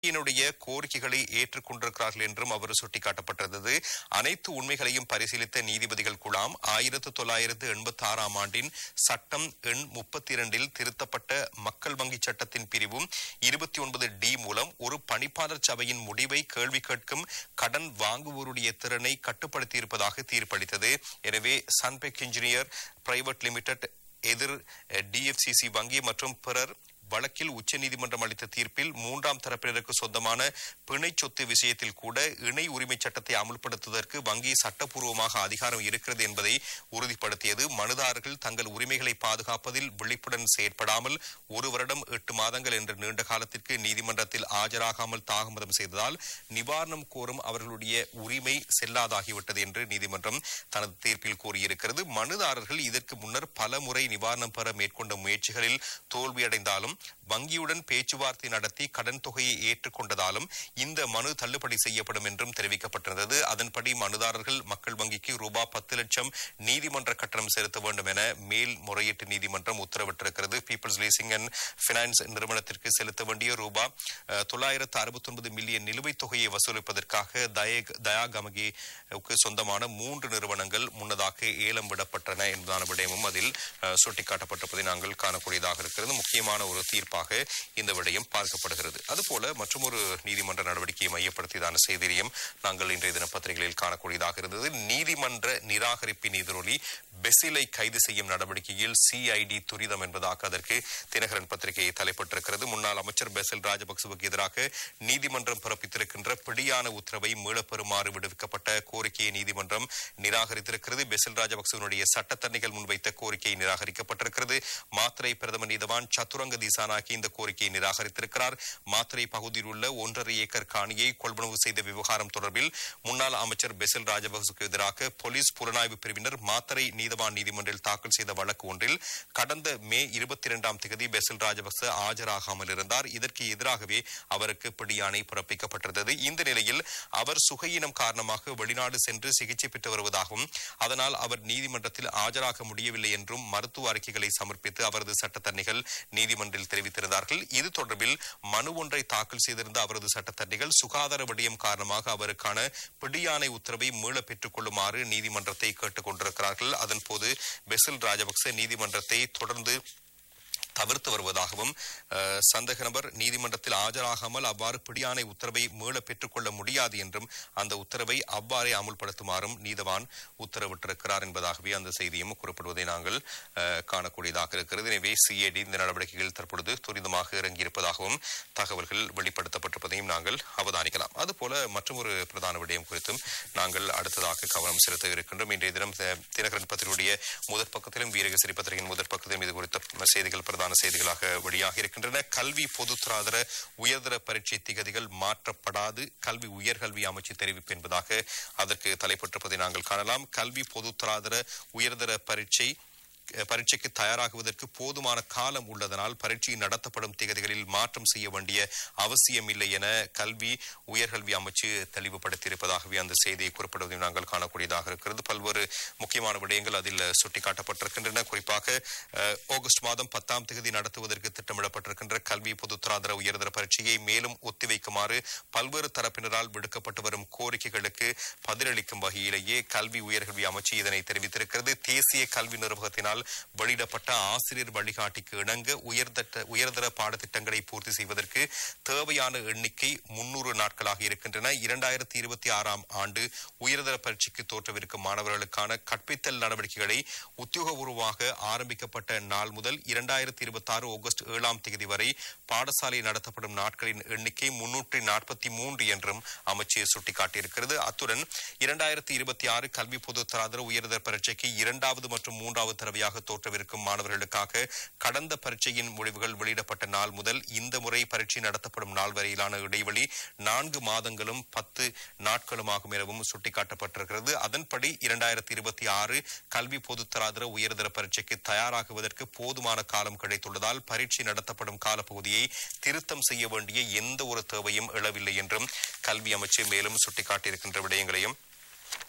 என்னுடைய கோரிக்கைகளை ஏற்றுக்கொண்டிருக்கிறார்கள் என்றும் அவர் சுட்டிக்காட்டப்பட்டிருந்தது அனைத்து உண்மைகளையும் பரிசீலித்த நீதிபதிகள் குழாம் ஆயிரத்து தொள்ளாயிரத்து எண்பத்தி ஆறாம் ஆண்டின் சட்டம் எண் முப்பத்தி இரண்டில் திருத்தப்பட்ட மக்கள் வங்கி சட்டத்தின் பிரிவும் இருபத்தி ஒன்பது டி மூலம் ஒரு பணிப்பாளர் சபையின் முடிவை கேள்வி கேட்கும் கடன் வாங்குவோருடைய திறனை கட்டுப்படுத்தியிருப்பதாக தீர்ப்பளித்தது எனவே சன்பெக் இன்ஜினியர் பிரைவேட் லிமிடெட் எதிர் டிஎஃப்சிசி வங்கி மற்றும் பிறர் வழக்கில் உச்சநீதிமன்றம் அளித்த தீர்ப்பில் மூன்றாம் தரப்பினருக்கு சொந்தமான பிணை சொத்து விஷயத்தில் கூட இணை உரிமை சட்டத்தை அமுல்படுத்துவதற்கு வங்கி சட்டப்பூர்வமாக அதிகாரம் இருக்கிறது என்பதை உறுதிப்படுத்தியது மனுதாரர்கள் தங்கள் உரிமைகளை பாதுகாப்பதில் விழிப்புடன் செயற்படாமல் ஒரு வருடம் எட்டு மாதங்கள் என்ற நீண்ட காலத்திற்கு நீதிமன்றத்தில் ஆஜராகாமல் தாமதம் செய்ததால் நிவாரணம் கோரும் அவர்களுடைய உரிமை செல்லாதாகிவிட்டது என்று நீதிமன்றம் தனது தீர்ப்பில் கூறியிருக்கிறது மனுதாரர்கள் இதற்கு முன்னர் பல முறை நிவாரணம் பெற மேற்கொண்ட முயற்சிகளில் தோல்வியடைந்தாலும் வங்கியுடன் பேச்சுவார்த்தை நடத்தி கடன் தொகையை ஏற்றுக்கொண்டதாலும் இந்த மனு தள்ளுபடி செய்யப்படும் என்றும் தெரிவிக்கப்பட்டிருந்தது அதன்படி மனுதாரர்கள் மக்கள் வங்கிக்கு ரூபாய் பத்து லட்சம் நீதிமன்ற கட்டணம் செலுத்த வேண்டும் என மேல் முறையீட்டு நீதிமன்றம் உத்தரவிட்டிருக்கிறது பீப்புள்ஸ் லீசிங் அண்ட் பினான்ஸ் நிறுவனத்திற்கு செலுத்த வேண்டிய ரூபாய் தொள்ளாயிரத்து அறுபத்தி ஒன்பது மில்லியன் நிலுவைத் தொகையை வசூலிப்பதற்காக தய- தயா கமகிக்கு சொந்தமான மூன்று நிறுவனங்கள் முன்னதாக ஏலம் விடப்பட்டன என்பதான விடயமும் அதில் அஹ், சுட்டிக்காட்டப்பட்டிருப்பதை நாங்கள் காணக்கூடியதாக இருக்கிறது முக்கியமான ஒரு தீர்ப்பாக இந்த விடயம் பார்க்கப்படுகிறது அதுபோல மற்றொரு நீதிமன்ற நடவடிக்கையை மையப்படுத்தியதான செய்தியையும் நாங்கள் இன்றைய தின பத்திரிகைகளில் காணக்கூடியதாக இருந்தது நீதிமன்ற நிராகரிப்பின் எதிரொலி பெசிலை கைது செய்யும் நடவடிக்கையில் சிஐடி துரிதம் என்பதாக அதற்கு தினகரன் பத்திரிகை தலைப்பட்டிருக்கிறது முன்னாள் அமைச்சர் பெசில் ராஜபக்சவுக்கு எதிராக நீதிமன்றம் பிறப்பித்திருக்கின்ற பிடியான உத்தரவை மீளப்பெறுமாறு விடுவிக்கப்பட்ட கோரிக்கையை நீதிமன்றம் நிராகரித்திருக்கிறது பெசில் ராஜபக்சவனுடைய சட்டத்தரணிகள் முன்வைத்த கோரிக்கை நிராகரிக்கப்பட்டிருக்கிறது மாத்திரை பிரதம நீதவான் சத்துரங்க திசானாக்கி இந்த கோரிக்கையை நிராகரித்திருக்கிறார் மாத்திரை பகுதியில் உள்ள ஒன்றரை ஏக்கர் காணியை கொள்வனவு செய்த விவகாரம் தொடர்பில் முன்னாள் அமைச்சர் பெசில் ராஜபக்சவுக்கு எதிராக போலீஸ் புலனாய்வு பிரிவினர் மாத்தரை நீதவான் நீதிமன்றில் தாக்கல் செய்த வழக்கு ஒன்றில் கடந்த மே இருபத்தி இரண்டாம் தேதி பெசில் ராஜபக்ச ஆஜராகாமல் இருந்தார் இதற்கு எதிராகவே அவருக்கு பிடியாணை பிறப்பிக்கப்பட்டிருந்தது இந்த நிலையில் அவர் சுகையினம் காரணமாக வெளிநாடு சென்று சிகிச்சை பெற்று வருவதாகவும் அதனால் அவர் நீதிமன்றத்தில் ஆஜராக முடியவில்லை என்றும் மருத்துவ அறிக்கைகளை சமர்ப்பித்து அவரது சட்டத்தரணிகள் நீதிமன்றில் தெரிவித்திருந்தார்கள் இது தொடர்பில் மனு ஒன்றை தாக்கல் செய்திருந்த அவரது சட்டத்தரணிகள் சுகாதார விடயம் காரணமாக அவருக்கான பிடியாணை உத்தரவை மீள பெற்றுக் கொள்ளுமாறு நீதிமன்றத்தை கேட்டுக் கொண்டிருக்கிறார்கள் அதன்போது பெசில் ராஜபக்ச நீதிமன்றத்தை தொடர்ந்து தவிர்த்து வருவதாகவும் அஹ், சந்தேக நபர் நீதிமன்றத்தில் ஆஜராகாமல் அவ்வாறு பிடியாணை உத்தரவை மீள பெற்றுக்கொள்ள முடியாது என்றும் அந்த உத்தரவை அவ்வாறே அமுல்படுத்துமாறும் நீதவான் உத்தரவிட்டிருக்கிறார் என்பதாகவே அந்த செய்தியும் குறிப்பிடுவதை நாங்கள் அஹ், காணக்கூடியதாக இருக்கிறது எனவே சிஏடி இந்த நடவடிக்கைகள் தற்பொழுது துரிதமாக இறங்கியிருப்பதாகவும் தகவல்கள் வெளிப்படுத்தப்பட்டிருப்பதையும் நாங்கள் அவதானிக்கலாம் அதுபோல மற்றொரு பிரதான விடயம் குறித்தும் நாங்கள் அடுத்ததாக கவனம் செலுத்த இருக்கின்றோம் இன்றைய தினம் தி- தினகரன் பத்திரிகையுடைய முதற் பக்கத்திலும் வீரகசிரி பத்திரிகையின் முதற் பக்கத்திலும் இது குறித்த செய்திகள் பிரதான செய்திகளாக வெளியாக இருக்கின்றன கல்வி பொதுத்தராதர உயர்தர பரீட்சை திகதிகள் மாற்றப்படாது கல்வி உயர்கல்வி அமைச்சு தெரிவிப்பு என்பதாக அதற்கு தலைப்பட்டிருப்பதை நாங்கள் காணலாம் கல்வி பொதுத்தராதர உயர்தர பரீட்சை அஹ், பரீட்சைக்கு தயாராகுவதற்கு போதுமான காலம் உள்ளதனால் பரீட்சை நடத்தப்படும் திகதிகளில் மாற்றம் செய்ய வேண்டிய அவசியம் இல்லை என கல்வி உயர்கல்வி அமைச்சு தெளிவுபடுத்தியிருப்பதாகவே அந்த செய்தியை குறிப்பிடுவதை நாங்கள் காணக்கூடியதாக இருக்கிறது பல்வேறு முக்கியமான விடயங்கள் அதில் சுட்டிக்காட்டப்பட்டிருக்கின்றன குறிப்பாக அஹ், ஆகஸ்ட் மாதம் பத்தாம் தேதி நடத்துவதற்கு திட்டமிடப்பட்டிருக்கின்ற கல்வி பொதுத்தராதர உயர்தர பரீட்சையை மேலும் ஒத்திவைக்குமாறு பல்வேறு தரப்பினரால் விடுக்கப்பட்டு வரும் கோரிக்கைகளுக்கு பதிலளிக்கும் வகையிலேயே கல்வி உயர்கல்வி அமைச்சு இதனை தெரிவித்திருக்கிறது தேசிய கல்வி நிர்வாகத்தினால் வெளியிடப்பட்ட ஆசிரியர் வழிகாட்டிக்கு இணங்க உயர்தட்ட உயர்தர பாடத்திட்டங்களை பூர்த்தி செய்வதற்கு தேவையான எண்ணிக்கை முன்னூறு நாட்களாக இருக்கின்றன இரண்டாயிரத்தி இருபத்தி ஆறாம் ஆண்டு உயர்தர பரீட்சைக்கு தோற்றவிருக்கும் மாணவர்களுக்கான கற்பித்தல் நடவடிக்கைகளை உத்தியோகபூர்வமாக ஆரம்பிக்கப்பட்ட நாள் முதல் இரண்டாயிரத்தி இருபத்தி ஆறு ஆகஸ்ட் ஏழாம் தேதி வரை பாடசாலை நடத்தப்படும் நாட்களின் எண்ணிக்கை முன்னூற்றி நாற்பத்தி மூன்று என்றும் அமைச்சு சுட்டிக்காட்டியிருக்கிறது அத்துடன் இரண்டாயிரத்தி இருபத்தி ஆறு கல்வி பொதுத்தராதர உயர்தர பரீட்சைக்கு இரண்டாவது மற்றும் மூன்றாவது தடவையாக தோற்றவிருக்கும் மாணவர்களுக்காக கடந்த பரீட்சையின் முடிவுகள் வெளியிடப்பட்ட நாள் முதல் இந்த முறை பரீட்சை நடத்தப்படும் நாள் வரையிலான இடைவெளி நான்கு மாதங்களும் பத்து நாட்களுமாகும் எனவும் சுட்டிக்காட்டப்பட்டிருக்கிறது அதன்படி இரண்டாயிரத்தி இருபத்தி ஆறு கல்வி பொதுத்தராதர உயர்தர பரீட்சைக்கு தயாராகுவதற்கு போதுமான காலம் கிடைத்துள்ளதால் பரீட்சை நடத்தப்படும் காலப்பகுதியை திருத்தம் செய்ய வேண்டிய எந்த ஒரு தேவையும் எழவில்லை என்றும் கல்வி அமைச்சு மேலும் சுட்டிக்காட்டியிருக்கின்ற விடயங்களையும்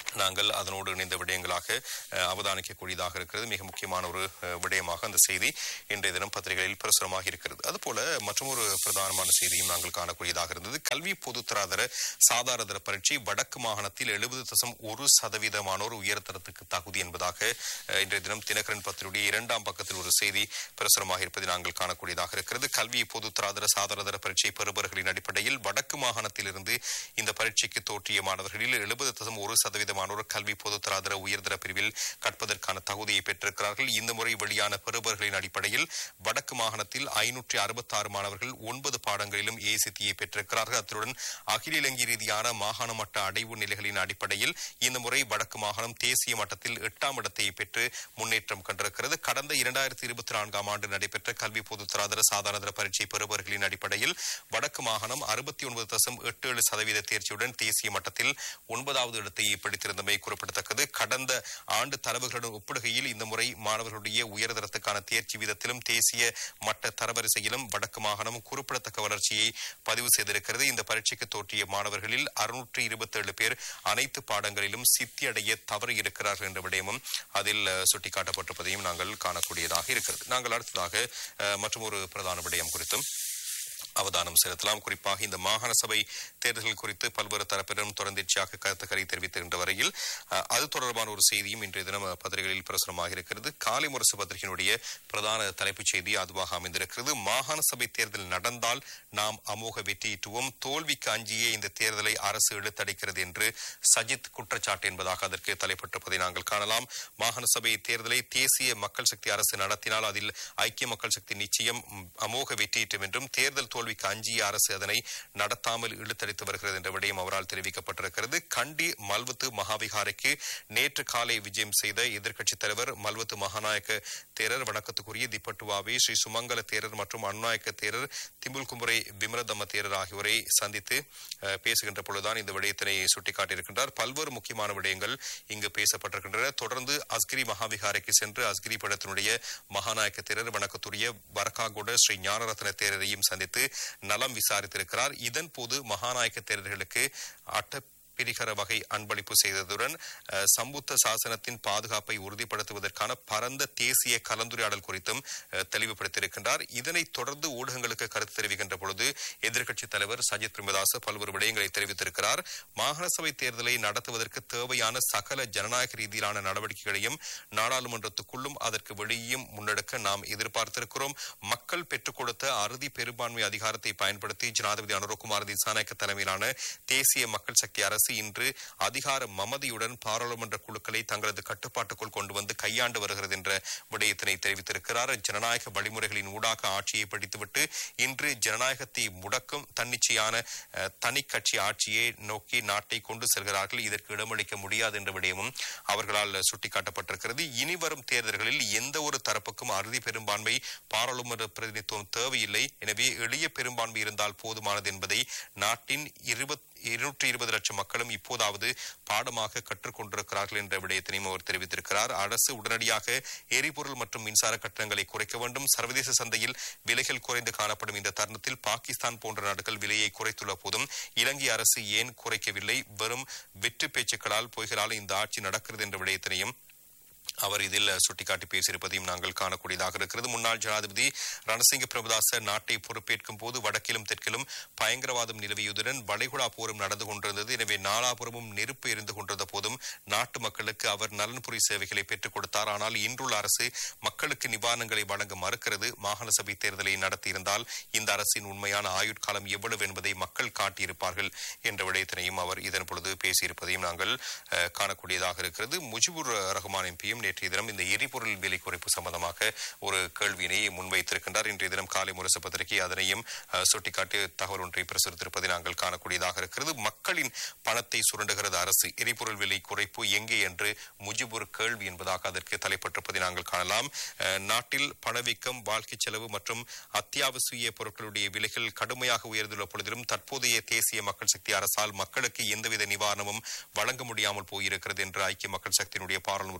நாங்கள் அதனோடு இணைந்த விடயங்களாக அஹ், அவதானிக்கக்கூடியதாக இருக்கிறது மிக முக்கியமான ஒரு அஹ், விடயமாக அந்த செய்தி இன்றைய தினம் பத்திரிகைகளில் பிரசுரமாக இருக்கிறது அதுபோல மற்றொரு பிரதானமான செய்தியும் நாங்கள் காணக்கூடியதாக இருந்தது கல்வி பொதுத்தராதர சாதாரதர பரீட்சை வடக்கு மாகாணத்தில் எழுபது தசம் ஒரு சதவீதமானோர் உயர்தரத்துக்கு தகுதி என்பதாக அஹ், இன்றைய தினம் தினகரன் பத்திரிகையுடைய இரண்டாம் பக்கத்தில் ஒரு செய்தி பிரசுரமாக இருப்பதை நாங்கள் காணக்கூடியதாக இருக்கிறது கல்வி பொதுத்தராதர சாதாரதர பரீட்சை பெறுபவர்களின் அடிப்படையில் வடக்கு மாகாணத்திலிருந்து இந்த பரீட்சைக்கு தோற்றிய மாணவர்களில் எழுபது தசம் ஒரு சதவீதமானோர் கல்வி பொதுத்தராதர உயர்தர பிரிவில் கற்பதற்கான தகுதியை பெற்றிருக்கிறார்கள் இந்த முறை வெளியான பெறுபவர்களின் அடிப்படையில் வடக்கு மாகாணத்தில் ஐநூற்றி அறுபத்தி ஆறு மாணவர்கள் ஒன்பது பாடங்களிலும் ஏசித்தியை பெற்றிருக்கிறார்கள் அத்துடன் அகில இலங்கை ரீதியான மாகாண மட்ட அடைவு நிலைகளின் அடிப்படையில் இந்த முறை வடக்கு மாகாணம் தேசிய மட்டத்தில் எட்டாம் இடத்தை பெற்று முன்னேற்றம் கண்டிருக்கிறது கடந்த இரண்டாயிரத்தி இருபத்தி நான்காம் ஆண்டு நடைபெற்ற கல்வி பொதுத்தராதர சாதாரண பரீட்சை பெறுபவர்களின் அடிப்படையில் வடக்கு மாகாணம் அறுபத்தி ஒன்பது தசம் எட்டு ஏழு சதவீத தேர்ச்சியுடன் தேசிய மட்டத்தில் ஒன்பதாவது இடத்தை பிடித்திருந்தமை குறிப்பிடத்தக்கது கடந்த ஆண்டு தரவுகளுடன் ஒப்பிடுகையில் இந்த முறை மாணவர்களுடைய உயர்தரத்துக்கான தேர்ச்சி வீதத்திலும் தேசிய மட்ட தரவரிசையிலும் வடக்கு மாகாணம் குறிப்பிடத்தக்க வளர்ச்சியை பதிவு செய்திருக்கிறது இந்த பரீட்சைக்கு தோற்றிய மாணவர்களில் அறுநூற்றி இருபத்தி ஏழு பேர் அனைத்து பாடங்களிலும் சித்தி அடைய தவறி இருக்கிறார்கள் என்ற விடயமும் அதில் அஹ், சுட்டிக்காட்டப்பட்டிருப்பதையும் நாங்கள் காணக்கூடியதாக இருக்கிறது நாங்கள் அடுத்ததாக அஹ், மற்றும் ஒரு பிரதான விடயம் குறித்தும் அவதானம் செலுத்தலாம் குறிப்பாக இந்த மாகாண சபை தேர்தல்கள் குறித்து பல்வேறு தரப்பினரும் தொடர்ந்திர்ச்சியாக கருத்துக்களை தெரிவித்திருக்கின்ற வரையில் அஹ், அது தொடர்பான ஒரு செய்தியும் இன்றைய தினம் அஹ், பத்திரிகைகளில் பிரசுரமாக இருக்கிறது காலை முரசு பத்திரிகையினுடைய பிரதான தலைப்புச் செய்தி அதுவாக அமைந்திருக்கிறது மாகாண சபை தேர்தல் நடந்தால் நாம் அமோக வெற்றியீட்டுவோம் தோல்விக்கு அஞ்சியே இந்த தேர்தலை அரசு இழுத்தடிக்கிறது என்று சஜித் குற்றச்சாட்டு என்பதாக அதற்கு தலைப்பட்டிருப்பதை நாங்கள் காணலாம் மாகாண சபை தேர்தலை தேசிய மக்கள் சக்தி அரசு நடத்தினால் அதில் ஐக்கிய மக்கள் சக்தி நிச்சயம் ம், அமோக வெற்றியீட்டும் என்றும் தேர்தல் தோல்விக்கு அஞ்சிய அரசு அதனை நடத்தாமல் இழுத்தடித்து வருகிறது என்ற விடயம் அவரால் தெரிவிக்கப்பட்டிருக்கிறது கண்டி மல்வத்து மகாவிகாரைக்கு நேற்று காலை விஜயம் செய்த எதிர்க்கட்சித் தலைவர் மல்வத்து மகாநாயக்க தேரர் வணக்கத்துக்குரிய திப்பட்டுவாவி ஸ்ரீ சுமங்கல தேரர் மற்றும் அந்நாயக்க தேரர் திம்புல்குமுறை விமரதம்ம தேரர் ஆகியோரை சந்தித்து அஹ், பேசுகின்ற பொழுதுதான் இந்த விடயத்தினை சுட்டிக்காட்டியிருக்கின்றார் பல்வேறு முக்கியமான விடயங்கள் இங்கு பேசப்பட்டிருக்கின்றன தொடர்ந்து அஸ்கிரி மகாவிகாரைக்கு சென்று அஸ்கிரி படத்தினுடைய மகாநாயக்க தேரர் வணக்கத்துரிய வரக்காகுட ஸ்ரீ ஞானரத்ன தேரரையும் சந்தித்து நலம் விசாரித்திருக்கிறார் இதன் போது மகாநாயக்க தேரர்களுக்கு அட்ட பிரிகர வகை அன்பளிப்பு செய்ததுடன் அஹ், சம்புத்த சாசனத்தின் பாதுகாப்பை உறுதிப்படுத்துவதற்கான பரந்த தேசிய கலந்துரையாடல் குறித்தும் அஹ், தெளிவுபடுத்தியிருக்கின்றார் இதனைத் தொடர்ந்து ஊடகங்களுக்கு கருத்து தெரிவிக்கின்ற பொழுது எதிர்க்கட்சித் தலைவர் சஜித் பிரேமதாச பல்வேறு விடயங்களை தெரிவித்திருக்கிறார் மாகாண சபை தேர்தலை நடத்துவதற்கு தேவையான சகல ஜனநாயக ரீதியிலான நடவடிக்கைகளையும் நாடாளுமன்றத்துக்குள்ளும் அதற்கு வெளியேயும் முன்னெடுக்க நாம் எதிர்பார்த்திருக்கிறோம் மக்கள் பெற்றுக் கொடுத்த அறுதி பெரும்பான்மை அதிகாரத்தை பயன்படுத்தி ஜனாதிபதி அனுரகுமார் திசாநாயக்க தலைமையிலான தேசிய மக்கள் சக்தி அரசு இன்று அதிகார மமதியுடன் பாராளுமன்ற குழுக்களை தங்களது கட்டுப்பாட்டுக்குள் கொண்டு வந்து கையாண்டு வருகிறது என்ற விடயத்தினை தெரிவித்திருக்கிறார் ஜனநாயக வழிமுறைகளின் ஊடாக ஆட்சியை பிடித்துவிட்டு இன்று ஜனநாயகத்தை முடக்கும் தன்னிச்சையான அஹ், தனி கட்சி ஆட்சியை நோக்கி நாட்டை கொண்டு செல்கிறார்கள் இதற்கு இடமளிக்க முடியாது என்ற விடயமும் அவர்களால் சுட்டிக்காட்டப்பட்டிருக்கிறது இனி வரும் தேர்தல்களில் எந்த ஒரு தரப்புக்கும் அறுதி பெரும்பான்மை பாராளுமன்ற பிரதிநிதித்துவம் தேவையில்லை எனவே எளிய பெரும்பான்மை இருந்தால் போதுமானது என்பதை நாட்டின் இருபத் இருநூற்றி இருபது லட்சம் மக்களும் இப்போதாவது பாடமாக கற்றுக்கொண்டிருக்கிறார்கள் என்ற விடயத்தினையும் அவர் தெரிவித்திருக்கிறார் அரசு உடனடியாக எரிபொருள் மற்றும் மின்சார கட்டணங்களை குறைக்க வேண்டும் சர்வதேச சந்தையில் விலைகள் குறைந்து காணப்படும் இந்த தருணத்தில் பாகிஸ்தான் போன்ற நாடுகள் விலையை குறைத்துள்ள போதும் இலங்கை அரசு ஏன் குறைக்கவில்லை வெறும் வெற்று பேச்சுக்களால் பொய்களால் இந்த ஆட்சி நடக்கிறது என்ற விடயத்தினையும் அவர் இதில் சுட்டிக்காட்டி பேசியிருப்பதையும் நாங்கள் காணக்கூடியதாக இருக்கிறது முன்னாள் ஜனாதிபதி ரணசிங்க பிரபுதாச நாட்டை பொறுப்பேற்கும் போது வடக்கிலும் தெற்கிலும் பயங்கரவாதம் நிலவியதுடன் வளைகுடா போரும் நடந்து கொண்டிருந்தது எனவே நாலாபுரமும் நெருப்பு எரிந்து கொண்டிருந்த போதும் நாட்டு மக்களுக்கு அவர் நலன்புரி சேவைகளை பெற்றுக் கொடுத்தார் ஆனால் இன்றுள்ள அரசு மக்களுக்கு நிவாரணங்களை வழங்க மறுக்கிறது மாகாண சபை தேர்தலை நடத்தியிருந்தால் இந்த அரசின் உண்மையான ஆயுட்காலம் எவ்வளவு என்பதை மக்கள் காட்டியிருப்பார்கள் என்ற விடயத்தினையும் அவர் இதன் பொழுது பேசியிருப்பதையும் நாங்கள் அஹ், காணக்கூடியதாக இருக்கிறது முஜிபுர் ரஹ்மான் எம்பியும் நேற்றைய தினம் இந்த எரிபொருள் விலை குறைப்பு சம்பந்தமாக ஒரு கேள்வியினை முன்வைத்திருக்கின்றார் இன்றைய தினம் காலை முரசு பத்திரிகை அதனையும் அஹ், சுட்டிக்காட்டி தகவல் ஒன்றை பிரசுரித்திருப்பதை நாங்கள் காணக்கூடியதாக இருக்கிறது மக்களின் பணத்தை சுரண்டுகிறது அரசு எரிபொருள் விலை குறைப்பு எங்கே என்று முஜிபுர் கேள்வி என்பதாக அதற்கு தலைப்பட்டிருப்பதை நாங்கள் காணலாம் அஹ், நாட்டில் பணவீக்கம் வாழ்க்கை செலவு மற்றும் அத்தியாவசிய பொருட்களுடைய விலைகள் கடுமையாக உயர்ந்துள்ள பொழுதிலும் தற்போதைய தேசிய மக்கள் சக்தி அரசால் மக்களுக்கு எந்தவித நிவாரணமும் வழங்க முடியாமல் போயிருக்கிறது என்று ஐக்கிய மக்கள் சக்தியினுடைய பாராளுமன்ற உறுப்பினர் முஜிபுர்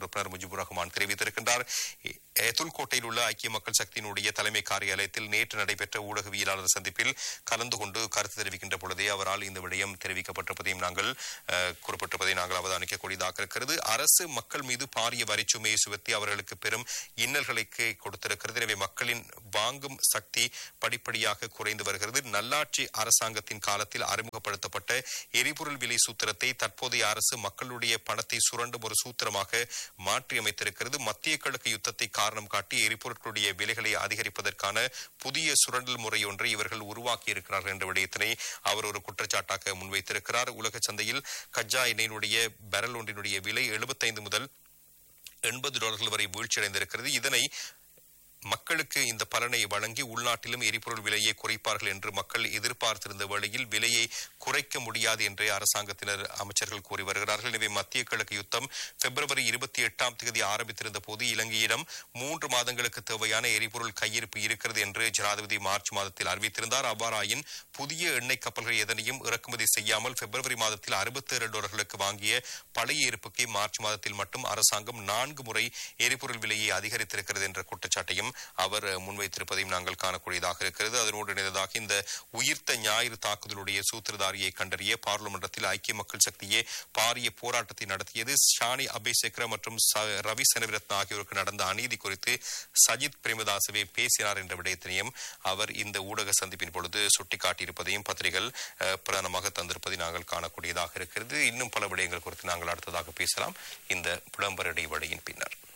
முஜிபுர் ரஹ்மான் தெரிவித்திருக்கின்றார் ஏத்துல்கோட்டையில் உள்ள ஐக்கிய மக்கள் சக்தியினுடைய தலைமை காரியாலயத்தில் நேற்று நடைபெற்ற ஊடகவியலாளர் சந்திப்பில் கலந்து கொண்டு கருத்து தெரிவிக்கின்ற பொழுதே அவரால் இந்த விடயம் தெரிவிக்கப்பட்டிருப்பதையும் நாங்கள் அஹ், குறிப்பிட்டிருப்பதை நாங்கள் அவதானிக்கக்கூடியதாக இருக்கிறது அரசு மக்கள் மீது பாரிய வரிச்சுமையை சுமத்தி அவர்களுக்கு பெரும் இன்னல்களுக்கு கொடுத்திருக்கிறது எனவே மக்களின் வாங்கும் சக்தி படிப்படியாக குறைந்து வருகிறது நல்லாட்சி அரசாங்கத்தின் காலத்தில் அறிமுகப்படுத்தப்பட்ட எரிபொருள் விலை சூத்திரத்தை தற்போதைய அரசு மக்களுடைய பணத்தை சுரண்டும் ஒரு சூத்திரமாக மாற்றியமைத்திருக்கிறது மத்திய கிழக்கு யுத்தத்தை காரணம் காட்டி எரிபொருட்களுடைய விலைகளை அதிகரிப்பதற்கான புதிய சுரண்டல் முறை ஒன்றை இவர்கள் உருவாக்கி இருக்கிறார்கள் என்ற விடயத்தினை அவர் ஒரு குற்றச்சாட்டாக முன்வைத்திருக்கிறார் உலக சந்தையில் கஜா எண்ணெயினுடைய பெரல் ஒன்றினுடைய விலை 75 முதல் எண்பது டாலர்கள் வரை வீழ்ச்சியடைந்திருக்கிறது இதனை மக்களுக்கு இந்த பலனை வழங்கி உள்நாட்டிலும் எரிபொருள் விலையை குறைப்பார்கள் என்று மக்கள் எதிர்பார்த்திருந்த வேளையில் விலையை குறைக்க முடியாது என்றே அரசாங்கத்தினர் அமைச்சர்கள் கூறி வருகிறார்கள் எனவே மத்திய கிழக்கு யுத்தம் பிப்ரவரி இருபத்தி எட்டாம் தேதி ஆரம்பித்திருந்த போது இலங்கையிடம் மூன்று மாதங்களுக்கு தேவையான எரிபொருள் கையிருப்பு இருக்கிறது என்று ஜனாதிபதி மார்ச் மாதத்தில் அறிவித்திருந்தார் அவ்வாறாயின் புதிய எண்ணெய் கப்பல்கள் எதனையும் இறக்குமதி செய்யாமல் பிப்ரவரி மாதத்தில் அறுபத்தேழு டாலர்களுக்கு வாங்கிய பழைய இருப்புக்கு மார்ச் மாதத்தில் மட்டும் அரசாங்கம் நான்கு முறை எரிபொருள் விலையை அதிகரித்திருக்கிறது என்ற குற்றச்சாட்டையும் அவர் முன்வைத்திருப்பதையும் நாங்கள் காணக்கூடியதாக இருக்கிறது அதனோடு இணைந்ததாக இந்த உயிர்த்த ஞாயிறு தாக்குதலுடைய சூத்திரதாரியை கண்டறிய பார்லிமெண்டத்தில் ஐக்கிய மக்கள் சக்தியே பாரிய போராட்டத்தை நடத்தியது ஷானி அபேசேகர மற்றும் ச- ரவி செனவிரத்ன ஆகியோருக்கு நடந்த அநீதி குறித்து சஜித் பிரேமதாசவே பேசினார் என்ற விடயத்தினையும் அவர் இந்த ஊடக சந்திப்பின் பொழுது சுட்டிக்காட்டியிருப்பதையும் பத்திரிகைகள் அஹ், பிரதானமாக தந்திருப்பதை நாங்கள் காணக்கூடியதாக இருக்கிறது இன்னும் பல விடயங்கள் குறித்து நாங்கள் அடுத்ததாக பேசலாம் இந்த விளம்பர இடைவெளியின் பின்னர்